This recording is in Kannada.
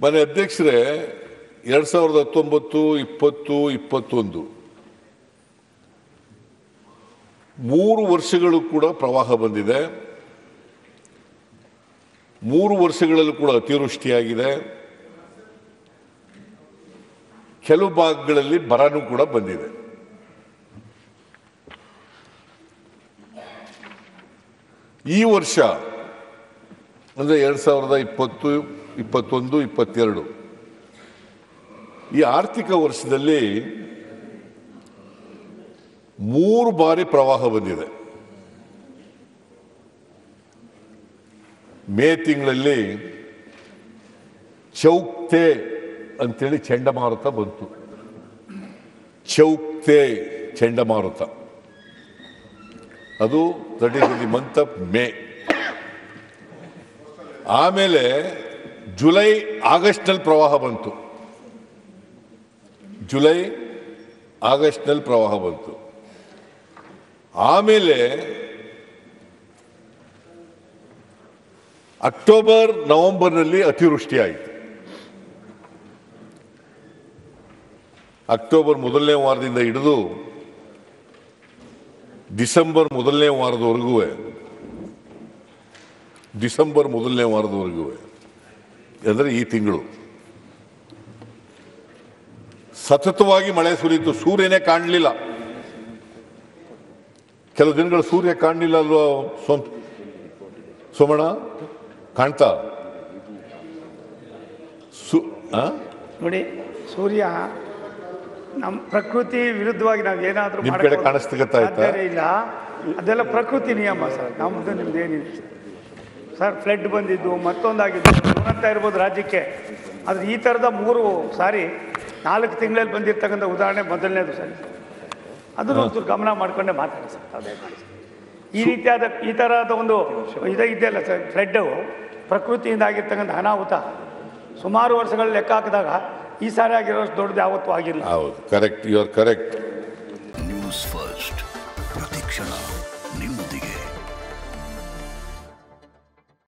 ಮನೆ ಅಧ್ಯಕ್ಷರೇ ಎರಡ್ ಸಾವಿರದ ಹತ್ತೊಂಬತ್ತು ಇಪ್ಪತ್ತು ಇಪ್ಪತ್ತೊಂದು ಮೂರು ವರ್ಷಗಳು ಕೂಡ ಪ್ರವಾಹ ಬಂದಿದೆ ಮೂರು ವರ್ಷಗಳಲ್ಲೂ ಕೂಡ ಅತಿವೃಷ್ಟಿಯಾಗಿದೆ ಕೆಲವು ಭಾಗಗಳಲ್ಲಿ ಬರನೂ ಕೂಡ ಬಂದಿದೆ ಈ ವರ್ಷ ಅಂದ್ರೆ ಎರಡ್ ಸಾವಿರದ ಇಪ್ಪತ್ತು ಇಪ್ಪತ್ತೊಂದು ಇಪ್ಪತ್ತೆರಡು ಈ ಆರ್ಥಿಕ ವರ್ಷದಲ್ಲಿ ಮೂರು ಬಾರಿ ಪ್ರವಾಹ ಬಂದಿದೆ ಮೇ ತಿಂಗಳಲ್ಲಿ ಚೌಕ್ತೆ ಅಂತೇಳಿ ಚಂಡಮಾರುತ ಬಂತು ಚೌಕ್ತೆ ಚಂಡಮಾರುತ ಅದು that is the month of May ಆಮೇಲೆ ಜುಲೈ ಆಗಸ್ಟ್ನಲ್ಲಿ ಪ್ರವಾಹ ಬಂತು ಜುಲೈ ಆಗಸ್ಟ್ನಲ್ಲಿ ಪ್ರವಾಹ ಬಂತು ಆಮೇಲೆ ಅಕ್ಟೋಬರ್ ನವೆಂಬರ್ನಲ್ಲಿ ಅತಿವೃಷ್ಟಿ ಆಯಿತು ಅಕ್ಟೋಬರ್ ಮೊದಲನೇ ವಾರದಿಂದ ಹಿಡಿದು ಡಿಸೆಂಬರ್ ಮೊದಲನೇ ವಾರದವರೆಗೂ ಡಿಸೆಂಬರ್ ಮೊದಲನೇ ವಾರದವರೆಗೂ ಅಂದರೆ ಈ ತಿಂಗಳು ಸತತವಾಗಿ ಮಳೆ ಸುರಿಯಿತು ಸೂರ್ಯನೇ ಕಾಣಲಿಲ್ಲ ಕೆಲವು ದಿನಗಳು ಸೂರ್ಯ ಕಾಣಲಿಲ್ಲ ಅಲ್ವಾ ಸೋಮ್ ಸೋಮಣ್ಣ ಕಾಣ್ತಾ ಸು ಆ? ನೋಡಿ ಸೂರ್ಯ ನಮ್ಮ ಪ್ರಕೃತಿ ವಿರುದ್ಧವಾಗಿ ನಾವು ಏನಾದರೂ ನಿಮ್ ಕಡೆ ಕಾಣಿಸ್ತಿಗತ್ತಾ ಆಯ್ತಾ? ಇಲ್ಲ ಅದೆಲ್ಲ ಪ್ರಕೃತಿ ನಿಯಮ ಸರ್ ನಮ್ಮದು ನಿಮ್ದು ಏನಿಲ್ಲ ಸರ್ ಫ್ಲಡ್ ಬಂದಿದ್ದು ಮತ್ತೊಂದಾಗಿದ್ದು ಅಂತ ಇರ್ಬೋದು ರಾಜ್ಯಕ್ಕೆ ಆದರೆ ಈ ಥರದ ಮೂರು ಸಾರಿ ನಾಲ್ಕು ತಿಂಗಳಲ್ಲಿ ಬಂದಿರ್ತಕ್ಕಂಥ ಉದಾಹರಣೆ ಮೊದಲನೇದು ಸರ್ ಅದನ್ನು ಒಂಚೂರು ಗಮನ ಮಾಡ್ಕೊಂಡೆ ಮಾತಾಡಿ ಸರ್ ಅದೇ ಮಾಡಿ ಸರ್. ಈ ರೀತಿಯಾದ ಈ ಥರದ ಒಂದು ಇದು ಇದೆಯಲ್ಲ ಸರ್ ಫ್ಲಡ್ಡು ಪ್ರಕೃತಿಯಿಂದ ಆಗಿರ್ತಕ್ಕಂಥ ಅನಾಹುತ ಸುಮಾರು ವರ್ಷಗಳ ಲೆಕ್ಕ ಹಾಕಿದಾಗ ಈ ಸಾರಿ ಆಗಿರೋಷ್ಟು ದೊಡ್ಡದು ಯಾವತ್ತೂ ಆಗಿಲ್ಲ ಹೌದು correct you are correct news first ಪ್ರತಿಕ್ಷಣ